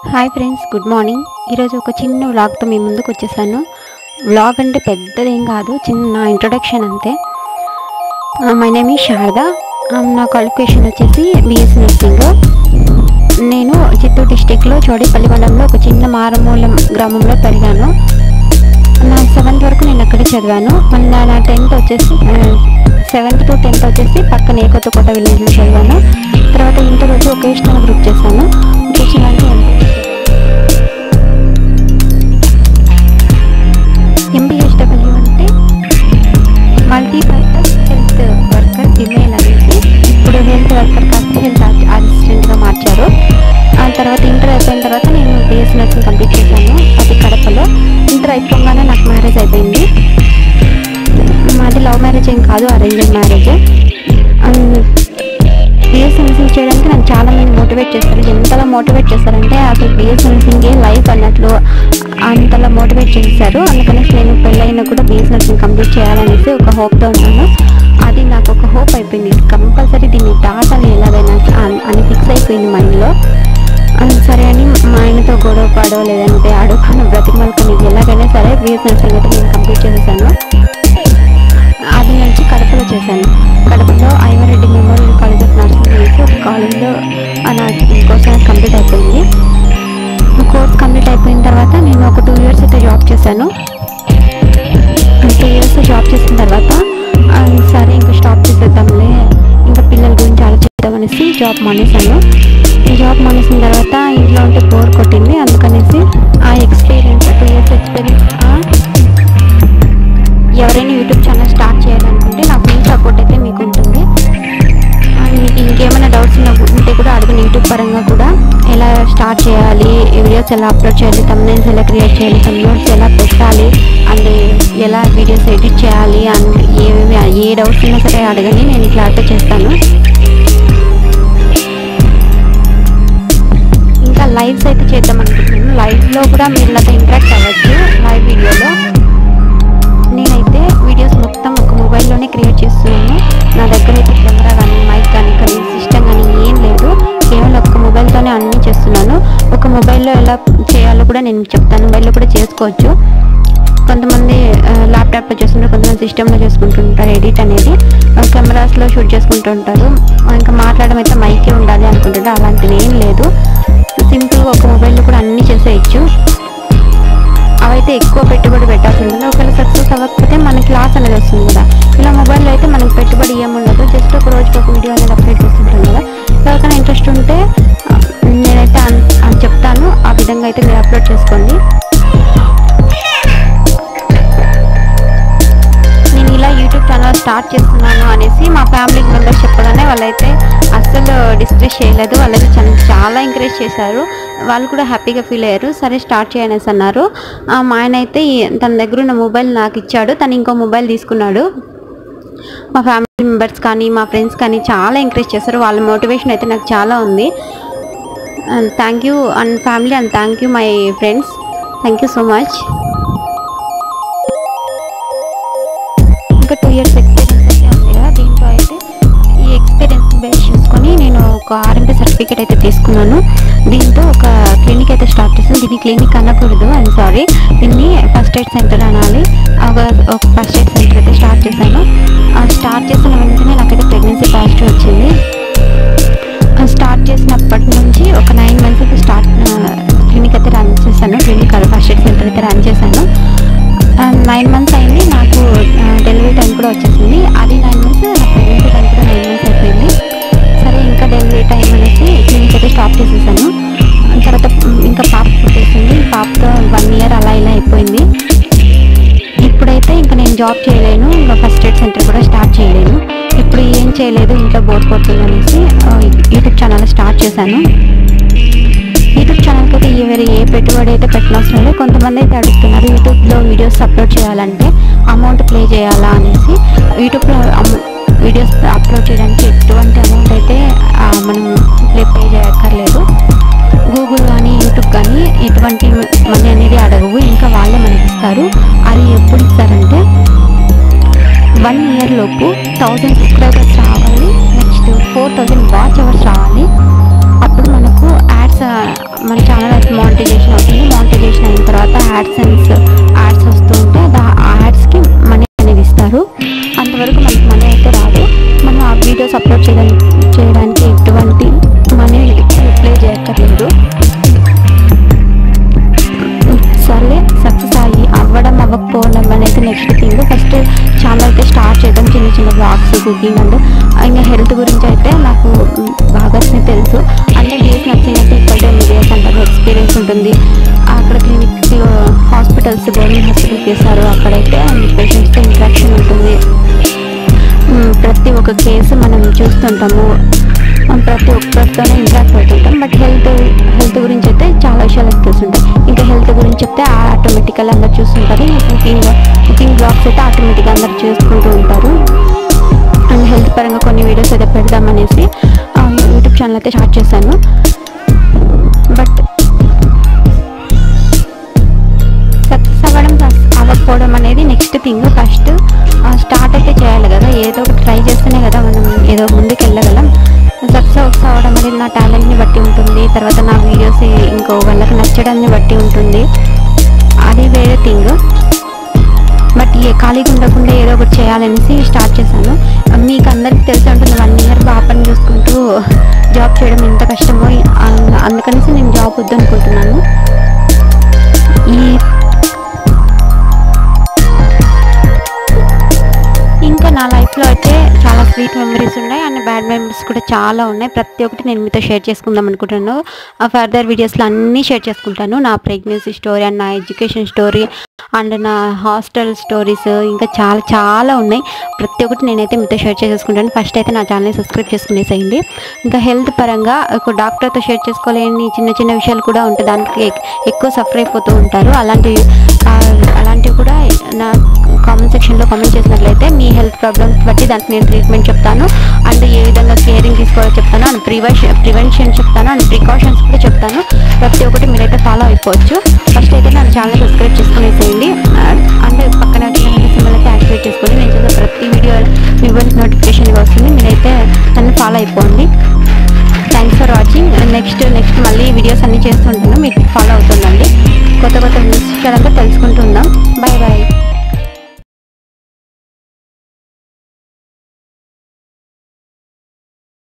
hi friends good morning ఈరోజు ఒక చిన్న వ్లాగ్తో మీ ముందుకు వచ్చేసాను వ్లాగ్ అంటే పెద్దదేం కాదు చిన్న ఇంట్రొడక్షన్ అంతే my name is Sharada Um, నా క్వాలిఫికేషన్ వచ్చేసి బిఎస్సీ నర్సింగ్ నేను చిత్తూరు డిస్టిక్లో చోడేపల్లి మండలంలో ఒక చిన్న మారుమూల గ్రామంలో పెరిగాను నా సెవెంత్ వరకు నేను అక్కడే చదివాను మళ్ళీ నా టెన్త్ వచ్చేసి సెవెంత్ టు టెన్త్ వచ్చేసి పక్కన ఏకొత్తకోట విలేజ్లో చదివాను తర్వాత ఇంటర్ వచ్చి ఒకేషనల్ గ్రూప్ చేశాను ఒకేషనల్ అంటే ఎంపీహెచ్డబ్ల్యూ అంటే మల్టీపర్పస్ హెల్త్ వర్కర్ ఇమెయిల్ అనేసి ఇప్పుడు హెల్త్ వర్కర్ కాస్త హెల్త్ అసిస్టెంట్గా మార్చారు ఆ తర్వాత ఇంటర్ అయిపోయిన తర్వాత నేను బిఎస్ నర్సింగ్ కంప్లీట్ చేశాను అది కడపలో ఇంటర్ అయిపోగానే నాకు మ్యారేజ్ అయిపోయింది మాది లవ్ మ్యారేజ్ ఏం కాదు అరేంజ్ మ్యారేజ్ బిఎస్ నర్సింగ్ చేయడానికి నన్ను చాలా మంది మోటివేట్ చేస్తారు ఎంతలా మోటివేట్ చేస్తారంటే అసలు బిఎస్ నర్సింగే లైఫ్ అన్నట్లు అంతలా మోటివేట్ చేశారు అందుకనేసి నేను పెళ్ళైనా కూడా బిఎస్ నర్సింగ్ కంప్లీట్ చేయాలనేసి ఒక హోప్తో ఉన్నాను అది నాకు ఒక హోప్ అయిపోయింది కంపల్సరీ దీన్ని దాటాలి ఎలాగైనా అన్- అని ఫిక్స్ అయిపోయింది మైండ్లో సరే అని మా ఆయనతో గొడవ పడో లేదంటే అడుగున బ్రతిమలకని ఎలాగైనా సరే బిఎస్ నర్సింగ్ అయితే నేను కంప్లీట్ చేసేసాను అది నుంచి కడపలో చేశాను కడపలో Aivareddy memorial college of nursing అనేసి ఒక కాలేజ్లో నా కోర్స్ కంప్లీట్ అయిపోయింది కోర్స్ కంప్లీట్ అయిపోయిన తర్వాత నేను ఒక టూ ఇయర్స్ అయితే జాబ్ చేశాను టూ ఇయర్స్ జాబ్ చేసిన తర్వాత ఆ, సరే ఇంకా స్టాప్ చేసేద్దాంలే ఇంకా పిల్లల గురించి ఆలోచిద్దాం అనేసి జాబ్ మానేశాను ఈ జాబ్ మానేసిన తర్వాత ఇంట్లో ఉంటే బోర్ కొట్టింది అందుకనేసి ఆ ఎక్స్పీరియన్స్ టూ ఇయర్స్ ఎక్స్పీరియన్స్ ఎవరైనా యూట్యూబ్ ఛానల్ స్టార్ట్ చేయాలనుకుంటే నా ఫుల్ సపోర్ట్ అయితే మీకు ఉంటుంది ఆ, మీకు ఇంకేమైనా డౌట్స్ ఉన్నా ఉంటే కూడా అడగండి యూట్యూబ్ పరంగా కూడా ఎలా స్టార్ట్ చేయాలి వీడియోస్ ఎలా అప్లోడ్ చేయాలి తమ్నైల్స్ ఎలా క్రియేట్ చేయాలి తమ్నైల్స్ ఎలా పెట్టాలి అండ్ ఎలా వీడియోస్ ఎడిట్ చేయాలి అండ్ ఏమేమి ఏ డౌట్స్ ఉన్నా సరే అడగండి నేను క్లారిఫై చేస్తాను ఇంకా లైవ్స్ అయితే చేద్దాం అనుకుంటున్నాను లైవ్లో కూడా మీరు నాతో ఇంటరాక్ట్ అవ్వచ్చు లైవ్ వీడియోలో నేనైతే వీడియోస్ మొత్తం ఒక మొబైల్లోనే క్రియేట్ చేస్తున్నాను నా దగ్గర అయితే కెమెరా కానీ మైక్ కానీ కానీ సిస్టమ్ కానీ ఏం లేదు కేవలం ఒక మొబైల్తోనే అన్నీ చేస్తున్నాను ఒక మొబైల్లో ఎలా చేయాలో కూడా నేను చెప్తాను మొబైల్లో కూడా చేసుకోవచ్చు కొంతమంది ల్యాప్టాప్లో చేస్తుంటారు కొంతమంది సిస్టంలో చేసుకుంటుంటారు ఎడిట్ అనేది కెమెరాస్లో షూట్ చేసుకుంటూ ఉంటారు ఇంకా మాట్లాడడం అయితే మైకే ఉండాలి అనుకుంటుంటారు అలాంటిది ఏం లేదు సింపుల్గా ఒక మొబైల్లో కూడా అన్నీ చేసేయచ్చు అవైతే ఎక్కువ పెట్టుబడి పెట్టాల్సి ఉంటుంది ఒకవేళ సక్సెస్ అవ్వకపోతే మనకి లాస్ అనేది వస్తుంది కదా ఇలా మొబైల్లో అయితే మనకి పెట్టుబడి ఏముండదు జస్ట్ ఒక రోజుకి ఒక వీడియో అనేది అప్లోడ్ చేస్తుంటాం కదా ఎవరికైనా ఇంట్రెస్ట్ ఉంటే ఆ, నేనైతే అన్- అని చెప్తాను ఆ విధంగా అయితే మీరు అప్లోడ్ చేసుకోండి నేను ఇలా యూట్యూబ్ ఛానల్ స్టార్ట్ చేస్తున్నాను అనేసి మా ఫ్యామిలీ మెంబర్స్ చెప్పగానే వాళ్ళైతే అస్సలు డిస్కస్ చేయలేదు వాళ్ళైతే చాలా చాలా ఎంకరేజ్ చేశారు వాళ్ళు కూడా హ్యాపీగా ఫీల్ అయ్యారు సరే స్టార్ట్ చేయనేసి అన్నారు ఆ, మా ఆయన అయితే ఈ- తన దగ్గర ఉన్న మొబైల్ నాకు ఇచ్చాడు తను ఇంకో మొబైల్ తీసుకున్నాడు మా ఫ్యామిలీ మెంబర్స్ కానీ మా ఫ్రెండ్స్ కానీ చాలా ఎంకరేజ్ చేశారు వాళ్ళ మోటివేషన్ అయితే నాకు చాలా ఉంది thank you and family and thank you my friends thank you so much ఇంకా టూ ఇయర్స్ ఎక్స్పీరియన్స్ అయితే ఉంది కదా దీంట్లో అయితే ఈ ఎక్స్పీరియన్స్ బేస్ చేసుకొని నేను ఒక ఆర్ఎంపీ సర్టిఫికేట్ అయితే తీసుకున్నాను దీంతో ఒక క్లినిక్ అయితే స్టార్ట్ చేసాను దీన్ని క్లినిక్ అనకూడదు ఐమ్ సారీ దీన్ని ఫస్ట్ ఎయిడ్ సెంటర్ అనాలి ఒక ఒక ఫస్ట్ ఎయిడ్ సెంటర్ అయితే స్టార్ట్ చేశాను ఆ స్టార్ట్ చేసిన వెంటనే నాకైతే ప్రెగ్నెన్సీ పాజిటివ్ వచ్చింది ఆ స్టార్ట్ చేసినప్పటి నుంచి ఒక నైన్ మంత్స్ అయితే స్టార్ట్ క్లినిక్ అయితే రన్ చేశాను క్లినిక్ ఫస్ట్ ఎయిడ్ సెంటర్ అయితే రన్ చేశాను నైన్ మంత్స్ అయింది నాకు డెలివరీ టైం కూడా వచ్చేసింది అది నైన్ మంత్స్ నా ప్రెగ్నెన్సీ టైం కూడా నైన్ మంత్స్ అయిపోయింది సరే ఇంకా డెలివరీ టైం అనేసి క్లినిక్ అయితే స్టాప్ చేసేసాను తర్వాత ఇంకా పాప పుట్టేసింది పాపతో వన్ ఇయర్ అలా ఇలా అయిపోయింది ఇప్పుడైతే ఇంకా నేను జాబ్ చేయలేను ఇంకా ఫస్ట్ ఎయిడ్ సెంటర్ కూడా స్టార్ట్ చేయలేను ఇప్పుడు ఏం చేయలేదు ఇంట్లో బోర్ కొడుతుంది అనేసి ఆ, యూట్యూబ్ ఛానల్ స్టార్ట్ చేశాను యూట్యూబ్ ఛానల్కి అయితే ఏ వేరే ఏ పెట్టుబడి అయితే పెట్టనవసరం లేదు కొంతమంది అయితే అడుగుతున్నారు యూట్యూబ్లో వీడియోస్ అప్లోడ్ చేయాలంటే అమౌంట్ ప్లే చేయాలా అనేసి యూట్యూబ్లో వీడియోస్ అప్లోడ్ చేయడానికి ఎటువంటి అమౌంట్ అయితే ఆ, మనం ప్లే పే చేయక్కర్లేదు గూగుల్ కానీ యూట్యూబ్ కానీ ఎటువంటి మనీ అనేది అడగవు ఇంకా వాళ్ళే మనకి ఇస్తారు అది ఎప్పుడు ఇస్తారంటే వన్ ఇయర్ లోపు థౌజండ్ సబ్స్క్రైబర్స్ రావాలి next four thousand watch hours రావాలి అప్పుడు మనకు యాడ్స్ మన ఛానల్ అయితే కుకింగ్ అండ్ ఇంకా హెల్త్ గురించి అయితే నాకు మ్, బాగా తెలుసు అంటే డేస్ నచ్చినట్టు ఈక్వల్ టు డేస్ అంటారు ఎక్స్పీరియన్స్ ఉంటుంది అక్కడ క్లినిక్లో హాస్పిటల్స్ గవర్నమెంట్ హాస్పిటల్ చేశారు అక్కడైతే పేషెంట్స్తో ఇంట్రాక్షన్ ఉంటుంది మ్, ప్రతి ఒక్క కేసు మనం చూస్తుంటాము ఆ, ప్రతి ఒక్కరితోనే ఇంట్రాక్ట్ అవుతుంటాం బట్ హెల్త్ హెల్త్ గురించి అయితే చాలా విషయాలు అయితే తెలుసుంటాయి ఇంకా హెల్త్ గురించి చెప్తే ఆటోమేటికల్ అందరు చూస్తుంటారు ఇంకా కుకింగ్ కుకింగ్ బ్లాగ్స్ అయితే ఆటోమేటిక్గా అందరు చేసుకుంటూ ఉంటారు అండ్ హెల్త్ పరంగా కొన్ని వీడియోస్ అయితే పెడదామనేసి ఆ, యూట్యూబ్ ఛానల్ అయితే స్టార్ట్ చేశాను బట్ సక్సెస్ అవ్వడం సక్సెస్ అవ్వకపోవడం అనేది నెక్స్ట్ థింగ్ ఫస్ట్ స్టార్ట్ అయితే చేయాలి కదా ఏదో ఒకటి ట్రై చేస్తేనే కదా మనం ఏదో ముందుకు వెళ్ళగలం సక్సెస్ అవ్వడం అనేది నా టాలెంట్ని బట్టి ఉంటుంది తర్వాత నా వీడియోస్ ఇంకో వాళ్ళకి నచ్చడాన్ని బట్టి ఉంటుంది అది వేరే థింగ్ బట్ ఏ ఖాళీగా ఉండకుండా ఏదో ఒకటి చేయాలనేసి స్టార్ట్ చేశాను మీకు అందరికీ తెలిసి ఉంటుంది వన్ ఇయర్ పాపని చూసుకుంటూ జాబ్ చేయడం ఎంత కష్టమో అం- అందుకనేసి నేను జాబ్ వద్దనుకుంటున్నాను ఈ ఇంకా నా లైఫ్లో అయితే చాలా స్వీట్ మెమరీస్ ఉన్నాయి అండ్ బ్యాడ్ మెమరీస్ కూడా చాలా ఉన్నాయి ప్రతి ఒక్కటి నేను మీతో షేర్ చేసుకుందాం అనుకుంటున్నాను ఆ ఫర్దర్ వీడియోస్లో అన్నీ షేర్ చేసుకుంటాను నా ప్రెగ్నెన్సీ స్టోరీ అండ్ నా ఎడ్యుకేషన్ స్టోరీ అండ్ నా హాస్టల్ స్టోరీస్ ఇంకా చాలా చాలా ఉన్నాయి ప్రతి ఒక్కటి నేనైతే మీతో షేర్ చేసేసుకుంటాను ఫస్ట్ అయితే నా ఛానల్ని సబ్స్క్రైబ్ చేసుకునేసేయండి ఇంకా హెల్త్ పరంగా ఒక డాక్టర్తో షేర్ చేసుకోలేని చిన్న చిన్న విషయాలు కూడా ఉంటాయి దానికి ఎక్- ఎక్కువ సఫర్ అయిపోతూ ఉంటారు అలాంటివి ఆ, అలాంటివి కూడా నా కామెంట్ సెక్షన్లో కామెంట్ చేసినట్లయితే మీ హెల్త్ ప్రాబ్లమ్స్ బట్టి దానికి నేను ట్రీట్మెంట్ చెప్తాను అండ్ ఏ విధంగా కేరింగ్ తీసుకోవాలో చెప్తాను అండ్ ప్రివెన్షన్ ప్రివెన్షన్ చెప్తాను అండ్ ప్రికాషన్స్ కూడా చెప్తాను ప్రతి ఒక్కటి మీరైతే ఫాలో అయిపోవచ్చు ఫస్ట్ అయితే నా ఛానల్ సబ్స్క్రైబ్ చేసుకునేసేయండి అండ్ పక్కన సింబల్ అయితే యాక్టివేట్ చేసుకోండి నేను చేసే ప్రతి వీడియో మీ నోటిఫికేషన్గా వస్తుంది మీరైతే నన్ను ఫాలో అయిపోండి thanks for watching next next మళ్ళీ వీడియోస్ అన్నీ చేస్తుంటాను మీరు ఫాలో అవుతుండండి కొత్త కొత్త విషయాలంతా తెలుసుకుంటుందాం బాయ్ బాయ్